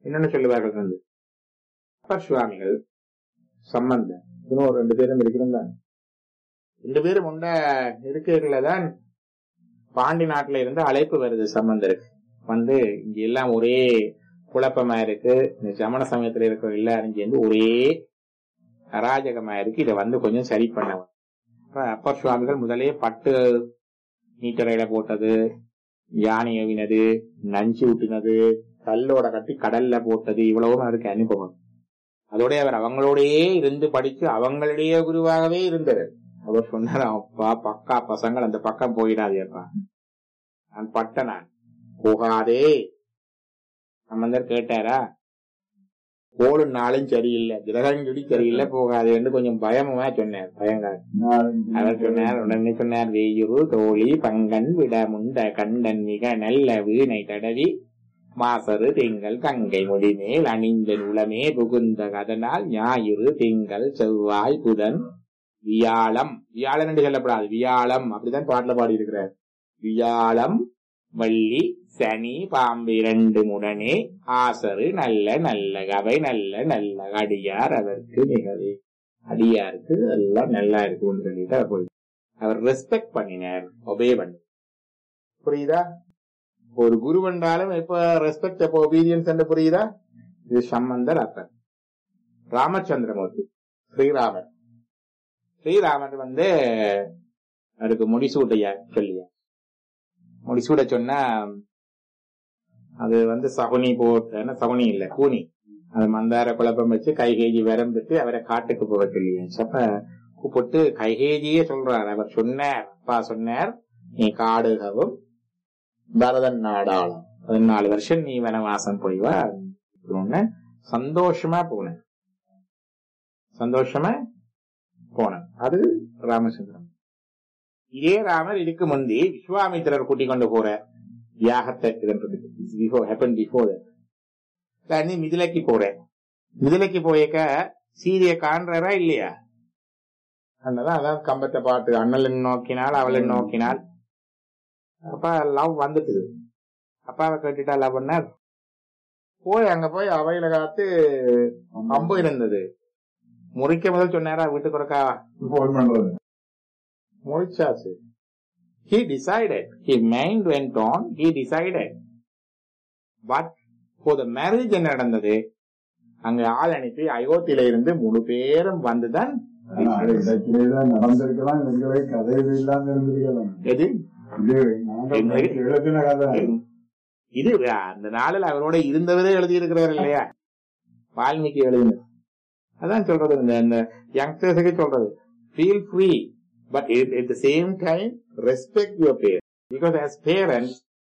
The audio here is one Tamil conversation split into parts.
என்னென்ன சொல்லுவார்கள் வந்து அப்பர் சுவாமிகள் சம்பந்தம் இன்னும் ஒரு ரெண்டு பேரும் இருக்கிறாங்க ரெண்டு பேரும் உண்ட இருக்கிறதுல தான் பாண்டி நாட்டுல இருந்து அழைப்பு வருது சம்பந்தருக்கு வந்து இங்க எல்லாம் ஒரே குழப்பமா இருக்கு இந்த சமண சமயத்துல இருக்கிற எல்லாரும் சேர்ந்து ஒரே அராஜகமா இருக்கு இதை வந்து கொஞ்சம் சரி பண்ண அப்ப அப்பர் சுவாமிகள் முதலே பட்டு நீட்டரையில போட்டது யானை ஏவினது நஞ்சு ஊட்டினது கல்லோட கட்டி கடல்ல போட்டது இவ்வளவும் அவருக்கு அனுபவம் அதோட அவர் அவங்களோடயே இருந்து படிச்சு அவங்களுடைய குருவாகவே இருந்தது அவர் சொன்னார் அப்பா பக்கா பசங்கள் அந்த பக்கம் போயிடாதேப்பா நான் பட்ட நான் போகாதே சம்பந்தர் கேட்டாரா கோளும் நாளும் சரியில்லை கிரகஞ்சொடி சரியில்லை போகாதேன்னு கொஞ்சம் பயமுமா சொன்னார் பயங்கார் அவர் சொன்னார் உடனே சொன்னார் வேயுரு தோழி பங்கன் விட முண்ட கண்டன் மிக நல்ல வீணை தடவி மாசரு திங்கள் கங்கை முடிமேல் அணிந்த உளமே புகுந்த அதனால் ஞாயிறு திங்கள் செவ்வாய் புதன் வியாழம் வியாழன் என்று சொல்லப்படாது வியாழம் அப்படிதான் பாட்டுல பாடி இருக்கிறார் வியாழம் வள்ளி சனி பாம்பு இரண்டு உடனே ஆசரு நல்ல நல்ல அவை நல்ல நல்ல அடியார் அதற்கு மிகவே அடியாருக்கு எல்லாம் நல்லா இருக்கும்னு சொல்லிட்டு அவர் போய் அவர் ரெஸ்பெக்ட் பண்ணினார் ஒபே பண்ணி புரியுதா ஒரு குரு என்றாலும் இப்ப ரெஸ்பெக்ட் எப்ப ஒபீடியன்ஸ் என்று புரியுதா இது சம்பந்தர் அப்பர் ராமச்சந்திரமூர்த்தி ஸ்ரீராமர் ஸ்ரீராமர் வந்து அதுக்கு முடிசூட்டையா சொல்லியா முடிசூட சொன்னா அது வந்து சகுனி போட்டு சகுனி இல்ல கூனி அது மந்தார குழப்பம் வச்சு கைகேஜி விரம்பிட்டு அவரை காட்டுக்கு போக சொல்லியாச்சு அப்ப கூப்பிட்டு கைகேஜியே சொல்றார் அவர் சொன்னார் அப்பா சொன்னார் நீ காடுகவும் பரதன் நாடாளம் பதினாலு வருஷம் நீ வனவாசம் போய் வா அப்படின்னு சந்தோஷமா போனேன் சந்தோஷமா போனேன் அது ராமச்சந்திரன் இதே ராமர் இதுக்கு முந்தி விஸ்வாமித்திரர் கூட்டிக் கொண்டு போற யாகத்தை ஹேப்பன் பிஃபோர் நீ மிதிலைக்கு போறேன் மிதிலைக்கு போயக்க சீரிய காண்றாரா இல்லையா அண்ணதான் அதான் கம்பத்தை பார்த்து அண்ணன் நோக்கினால் அவளை நோக்கினால் அப்ப லவ் வந்துட்டுது அப்பாவை கேட்டுட்டா லவ் பண்ணார் போய் அங்க போய் அவையில காத்து அம்பு இருந்தது முறிக்க முதல் சொன்னாரா வீட்டுக்கு ஒருக்கா போன் பண்றது முறிச்சாச்சு he decided his mind went on he decided but for the marriage என்ன நடந்தது அங்க ஆள் அனுப்பி அயோத்தியில இருந்து மூணு பேரும் வந்துதான் ஆனா, அது இலக்கிலேதான் நடந்திருக்கலாம் எங்களை கதையில இல்லாம இருந்திருக்கலாம் எது இது நாங்கள் எழுதின கதை இது அந்த நாளில் அவரோட இருந்தவரே எழுதி இருக்கிறார் இல்லையா வால்மீகி எழுதினது அதான் சொல்றது இந்த இந்த யங்ஸ்டர்ஸுக்கு சொல்றது feel free but at the same time respect your பேர் பிகாஸ் as பேரண்ட்ஸ்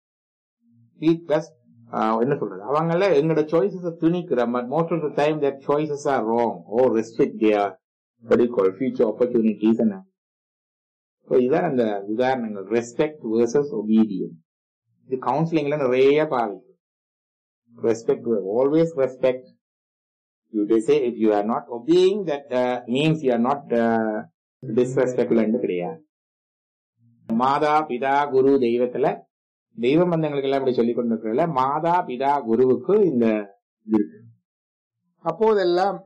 பஸ் என்ன சொல்றது அவங்கள எங்களோட சாய்ஸஸ் திணிக்கிறோம் but most of the time that choices are wrong ஓ ரெஸ்பெக்ட் தியர் படிக்கோள் ஃபியூச்சர் ஆப்பர்ச்சுனிட்டிஸ் என்ன இதான் அந்த உதாரணங்கள் ரெஸ்பெக்ட் வேர்சஸ் ஒபீடியன் இது கவுன்சிலிங்ல நிறைய பாவிக்கும் respect always respect you say if you are not obeying that uh, means you are not uh, disrespectful என்று கிடையாது மாதா பிதா குரு தெய்வத்துல தெய்வ பந்தங்களுக்கு எல்லாம் இப்படி சொல்லிக் கொண்டிருக்கிறதுல மாதா பிதா குருவுக்கு இந்த இது இருக்கு அப்போதெல்லாம்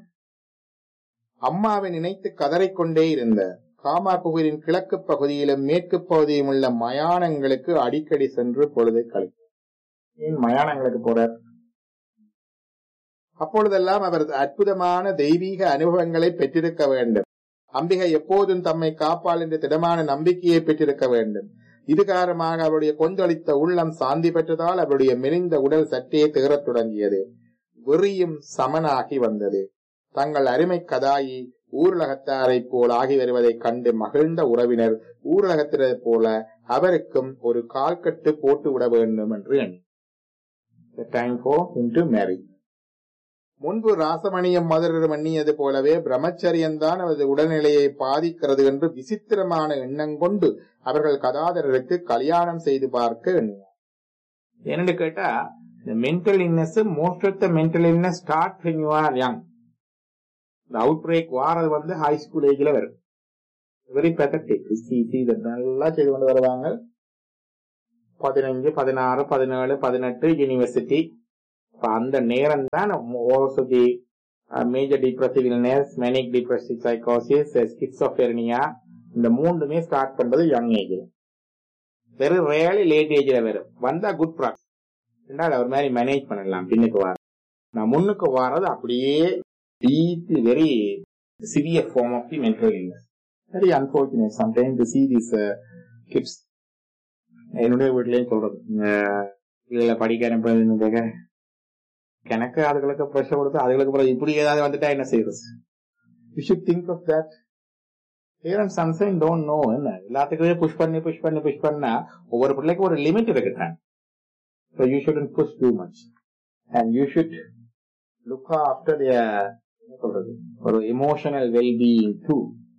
அம்மாவை நினைத்து கதறிக்கொண்டே இருந்த காமாபுகரின் கிழக்கு பகுதியிலும் மேற்கு பகுதியிலும் உள்ள மயானங்களுக்கு அடிக்கடி சென்று பொழுதை கழித்தார் ஏன் மயானங்களுக்கு போறார் அப்பொழுதெல்லாம் அவர் அற்புதமான தெய்வீக அனுபவங்களை பெற்றிருக்க வேண்டும் அம்பிகை எப்போதும் தம்மை காப்பாள் என்ற திடமான நம்பிக்கையை பெற்றிருக்க வேண்டும் இது காரணமாக அவருடைய கொந்தளித்த உள்ளம் சாந்தி பெற்றதால் அவருடைய மெலிந்த உடல் சற்றே தேறத் தொடங்கியது வெறியும் சமனாகி வந்தது தங்கள் அருமை கதாயி ஊரலகத்தாரைப் போல் ஆகி வருவதைக் கண்டு மகிழ்ந்த உறவினர் ஊரலகத்தினரைப் போல அவருக்கும் ஒரு கால்கட்டு போட்டு விட வேண்டும் என்று எண்ணி time for him to marry முன்பு ராசமணியம் மதுரரும் எண்ணியது போலவே பிரம்மச்சரியம்தான் அவரது உடல்நிலையை பாதிக்கிறது என்று விசித்திரமான எண்ணம் கொண்டு அவர்கள் கதாதரருக்கு கல்யாணம் செய்து பார்க்க எண்ணினார் என்னன்னு கேட்டா இந்த mental illness most of the mental illness start when you are young இந்த அவுட் பிரேக் வாரது வந்து ஹை ஸ்கூல் ஏஜ்ல வரும் வெரி பெத்தட்டிக் நல்லா செய்து கொண்டு வருவாங்க பதினஞ்சு பதினாறு பதினேழு பதினெட்டு யூனிவர்சிட்டி இப்ப அந்த நேரம் தான் ஓசதி major depressive illness manic depressive சைக்கோசிஸ் ஸ்கிட்சோபெர்னியா இந்த மூணுமே ஸ்டார்ட் பண்றது யங் ஏஜ் வெறும் ரேலி லேட் ஏஜ்ல வரும் வந்தா குட் ப்ராக்ஸ் ரெண்டாவது அவர் மாதிரி மேனேஜ் பண்ணலாம் பின்னுக்கு வர நான் முன்னுக்கு வர்றது அப்படியே deeply very severe form of the mental illness very unfortunate sometime to see this kids என்னுடைய வீட்லயும் சொல்றது இதுல படிக்க அனுப்புறது எனக்கு அதுகளுக்கு ப்ரெஷர் கொடுத்து அதுகளுக்கு அப்புறம் இப்படி ஏதாவது வந்துட்டா என்ன செய்யறது you should think of that parents சம்சைன் டோன்ட் நோ என்ன எல்லாத்துக்குமே புஷ் பண்ணி புஷ் பண்ணி புஷ் பண்ணா ஒவ்வொரு பிள்ளைக்கும் ஒரு லிமிட் இருக்குதான் so you should push too much and you should look after என்ன சொல்றது ஒரு எமோஷனல் வெல்பீயிங் டூ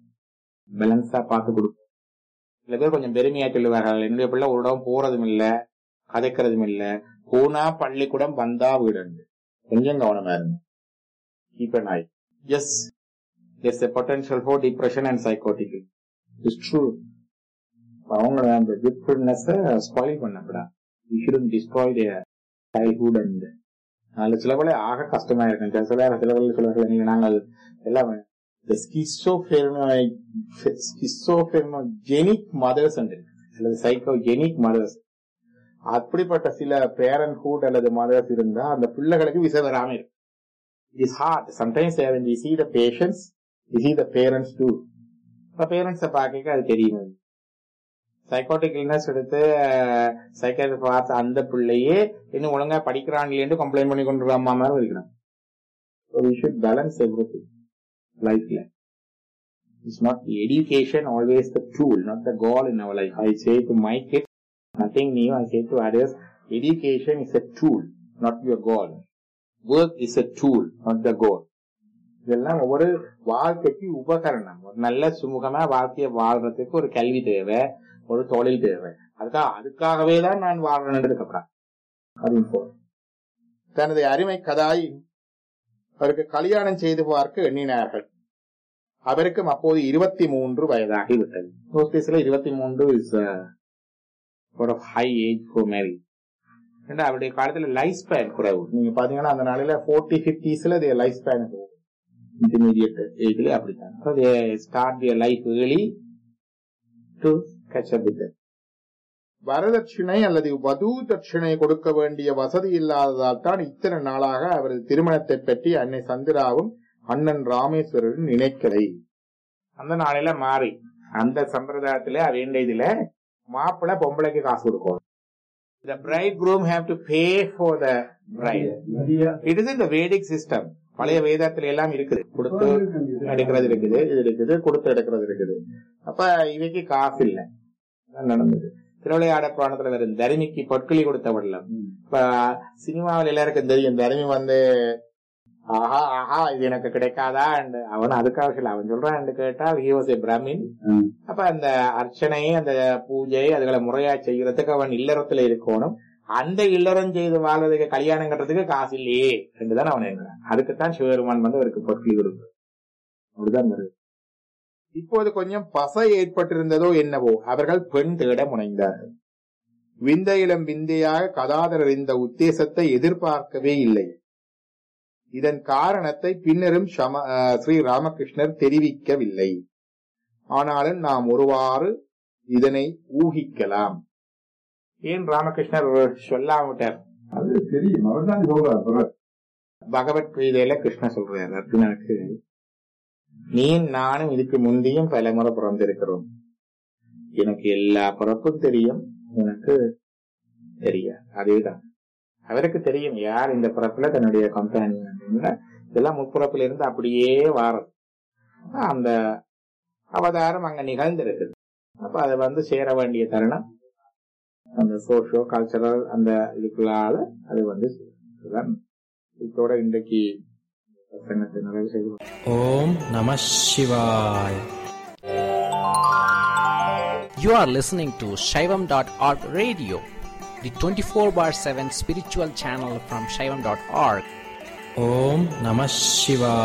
பேலன்ஸா பார்த்து கொடுக்கும் சில பேர் கொஞ்சம் பெருமையா சொல்லுவார்கள் என்னுடைய பிள்ளை ஒரு இடம் போறதும் இல்ல கதைக்கிறதும் இல்ல போனா பள்ளிக்கூடம் வந்தா வீடு கொஞ்சம் கவனமா இருங்க keep an eye is is a potential for depression and psychotic is true அவங்க அந்த குட்ஃபுல்னஸ் ஸ்பாயில் பண்ணக்கூடாது you shouldn't destroy the childhood and அதுல சில பேர் ஆக கஷ்டமா இருக்கும் சில சில சில பேர் சொல்லுவார்கள் நீங்க நாங்கள் எல்லாம் the schizophrenic schizophrenic mothers இருக்கு அல்லது சைக்கோஜெனிக் மதர்ஸ் அப்படிப்பட்ட சில பேரண்ட்ஹுட் அல்லது மதர்ஸ் இருந்தா அந்த பிள்ளைகளுக்கு விசை வராம இருக்கு it is hard sometimes when we see the patients we see the parents too இப்ப பேரண்ட்ஸை பார்க்க அது தெரியும் சைக்கோட்டிக் இல்னஸ் எடுத்து சைக்காட்ரி பார்த்த அந்த பிள்ளையே இன்னும் ஒழுங்கா படிக்கிறான் இல்லைன்னு கம்ப்ளைண்ட் பண்ணி கொண்டு அம்மா மாதிரி இருக்கிறான் So we should balance everything லைஃப்ல it's not the education always the tool not the goal in our life I say to my kid nothing new I say to others education is a tool not your goal work is a tool not the goal இதெல்லாம் ஒவ்வொரு வாழ்க்கைக்கு உபகரணம் ஒரு நல்ல சுமூகமா வாழ்க்கையை வாழ்றதுக்கு ஒரு கல்வி தேவை ஒரு தொழில் தேவை அதுக்காக அதுக்காகவே தான் நான் வாழ்றேன்னு அப்புறம் தனது அருமை கதாய் அவருக்கு கல்யாணம் செய்து பார்க்க எண்ணினார்கள் அவருக்கும் அப்போது இருபத்தி மூன்று வயதாகி விட்டது நோட்டீஸ்ல இருபத்தி மூன்று இஸ் ஒரு ஹை ஏஜ் ஃபார் மேரி அவருடைய காலத்துல லைஃப் ஸ்பேன் குறைவு நீங்க பாத்தீங்கன்னா அந்த நாளையில போர்ட்டி பிப்டிஸ்ல லைஃப் ஸ்பேன் இன்டர்மீடியட் ஏஜ்ல அப்படித்தான் start their life early to catch up with வரதட்சிணை அல்லது வது தட்சிணை கொடுக்க வேண்டிய வசதி இல்லாததால் தான் இத்தனை நாளாக அவரது திருமணத்தை பற்றி அன்னை சந்திராவும் அண்ணன் ராமேஸ்வரரும் நினைக்கலை அந்த நாளையில மாறி அந்த சம்பிரதாயத்துல வேண்டிய இதுல மாப்பிள்ள பொம்பளைக்கு காசு கொடுக்கணும் The bridegroom have to pay for the bride. It is in the Vedic system. பழைய வேதத்துல எல்லாம் இருக்குது கொடுத்து எடுக்கிறது இருக்குது இது இருக்குது கொடுத்து எடுக்கிறது இருக்குது அப்ப இவைக்கு காசு இல்லை நடந்தது திருவிளையாட புராணத்துல வரும் தருமிக்கு பொற்களி கொடுத்த வள்ளம் இப்ப சினிமாவில் எல்லாருக்கும் தெரியும் தருமி வந்து ஆஹா ஆஹா இது எனக்கு கிடைக்காதா அவன் அதுக்காக சொல்ல அவன் சொல்றான் கேட்டால் ஹி வாஸ் ஏ பிராமின் அப்ப அந்த அர்ச்சனை அந்த பூஜை அதுகளை முறையா செய்யறதுக்கு அவன் இல்லறத்துல இருக்கணும் அந்த இல்லறம் செய்து வாழ்றதுக்கு கல்யாணம் கட்டுறதுக்கு காசு இல்லையே என்றுதான் அவன் எண்ணுறான் அதுக்குத்தான் சிவபெருமான் வந்து அவருக்கு பொற்களி கொடுக்கு அப்படிதான் வருது இப்போது கொஞ்சம் பசை ஏற்பட்டிருந்ததோ என்னவோ அவர்கள் பெண் தேட முனைந்தார்கள் விந்தையிலும் விந்தையாக கதாதரர் இந்த உத்தேசத்தை எதிர்பார்க்கவே இல்லை இதன் காரணத்தை பின்னரும் ஸ்ரீ ராமகிருஷ்ணர் தெரிவிக்கவில்லை ஆனாலும் நாம் ஒருவாறு இதனை ஊகிக்கலாம் ஏன் ராமகிருஷ்ணர் சொல்லாமட்டார் அது தெரியும் அவர் தான் சொல்றார் பகவத்கீதையில கிருஷ்ண சொல்றாரு அர்ஜுனனுக்கு நீ நானும் இதுக்கு முந்தையும் பல முறை பிறந்திருக்கிறோம் எனக்கு எல்லா பிறப்பும் தெரியும் உனக்கு தெரியாது அதேதான் அவருக்கு தெரியும் யார் இந்த பிறப்புல தன்னுடைய கம்பெனியன் இதெல்லாம் முற்பிறப்புல இருந்து அப்படியே வாரம் அந்த அவதாரம் அங்க நிகழ்ந்திருக்குது அப்ப அதை வந்து சேர வேண்டிய தருணம் அந்த சோஷியோ கல்ச்சரல் அந்த இதுக்குள்ளால அது வந்து இதோட இன்றைக்கு பிரசங்கத்தை நிறைவு செய்து ஓம் நம சிவாய் You are listening to Shaivam.org radio, the 24 bar 7 spiritual channel from Shaivam.org. Om Namah Shivaya.